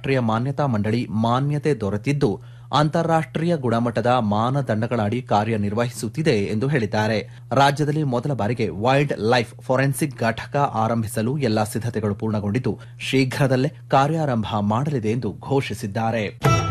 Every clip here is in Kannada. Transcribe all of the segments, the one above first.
ಅಂತಾರಾಷ್ಟೀಯ ಮಾನ್ಯತಾ ಮಂಡಳಿ ಮಾನ್ಯತೆ ದೊರೆತಿದ್ದು ಅಂತಾರಾಷ್ಟೀಯ ಗುಣಮಟ್ಟದ ಮಾನದಂಡಗಳ ಅಡಿ ಕಾರ್ಯನಿರ್ವಹಿಸುತ್ತಿದೆ ಎಂದು ಹೇಳಿದ್ದಾರೆ ರಾಜ್ಯದಲ್ಲಿ ಮೊದಲ ಬಾರಿಗೆ ವೈಲ್ಡ್ ಲೈಫ್ ಫೊರೆನ್ಸಿಕ್ ಘಟಕ ಆರಂಭಿಸಲು ಎಲ್ಲಾ ಸಿದ್ದತೆಗಳು ಪೂರ್ಣಗೊಂಡಿದ್ದು ಶೀಘ್ರದಲ್ಲೇ ಕಾರ್ಯಾರಂಭ ಮಾಡಲಿದೆ ಎಂದು ಘೋಷಿಸಿದ್ದಾರೆ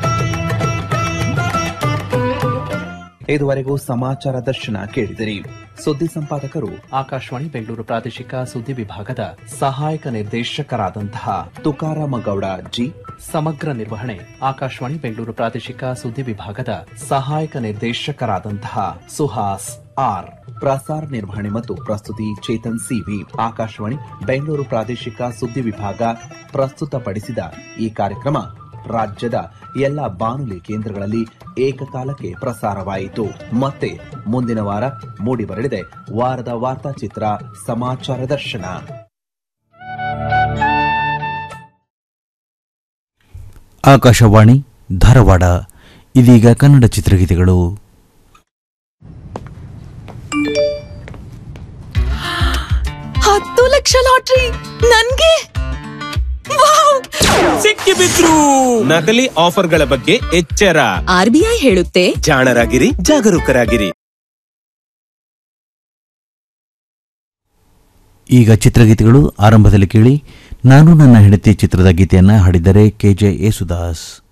ಇದುವರೆಗೂ ಸಮಾಚಾರ ದರ್ಶನ ಕೇಳಿದಿರಿ ಸುದ್ದಿ ಸಂಪಾದಕರು ಆಕಾಶವಾಣಿ ಬೆಂಗಳೂರು ಪ್ರಾದೇಶಿಕ ಸುದ್ದಿ ವಿಭಾಗದ ಸಹಾಯಕ ನಿರ್ದೇಶಕರಾದಂತಹ ತುಕಾರಾಮ ಗೌಡ ಜಿ ಸಮಗ್ರ ನಿರ್ವಹಣೆ ಆಕಾಶವಾಣಿ ಬೆಂಗಳೂರು ಪ್ರಾದೇಶಿಕ ಸುದ್ದಿ ವಿಭಾಗದ ಸಹಾಯಕ ನಿರ್ದೇಶಕರಾದಂತಹ ಸುಹಾಸ್ ಆರ್ ಪ್ರಸಾರ ನಿರ್ವಹಣೆ ಮತ್ತು ಪ್ರಸ್ತುತಿ ಚೇತನ್ ಸಿವಿ ಆಕಾಶವಾಣಿ ಬೆಂಗಳೂರು ಪ್ರಾದೇಶಿಕ ಸುದ್ದಿ ವಿಭಾಗ ಪ್ರಸ್ತುತಪಡಿಸಿದ ಈ ಕಾರ್ಯಕ್ರಮ ರಾಜ್ಯದ ಎಲ್ಲ ಬಾನುಲಿ ಕೇಂದ್ರಗಳಲ್ಲಿ ಏಕಕಾಲಕ್ಕೆ ಪ್ರಸಾರವಾಯಿತು ಮತ್ತೆ ಮುಂದಿನ ವಾರ ಮೂಡಿಬರಲಿದೆ ವಾರದ ವಾರ್ತಾಚಿತ್ರ ಸಮಾಚಾರ ದರ್ಶನ ಆಕಾಶವಾಣಿ ಧಾರವಾಡ ಇದೀಗ ಕನ್ನಡ ಚಿತ್ರಗೀತೆಗಳು ಹತ್ತು ಲಕ್ಷ ಲಾಟ್ರಿ ನನ್ಗೆ ವಾವ್! ಸಿಕ್ಕಿಬಿದ್ರು ನಕಲಿ ಆಫರ್ಗಳ ಬಗ್ಗೆ ಎಚ್ಚರ ಆರ್ಬಿಐ ಹೇಳುತ್ತೆ ಜಾಣರಾಗಿರಿ ಜಾಗರೂಕರಾಗಿರಿ ಈಗ ಚಿತ್ರಗೀತೆಗಳು ಆರಂಭದಲ್ಲಿ ಕೇಳಿ ನಾನು ನನ್ನ ಹೆಂಡತಿ ಚಿತ್ರದ ಗೀತೆಯನ್ನು ಹಾಡಿದರೆ ಕೆಜೆ ಯೇಸುದಾಸ್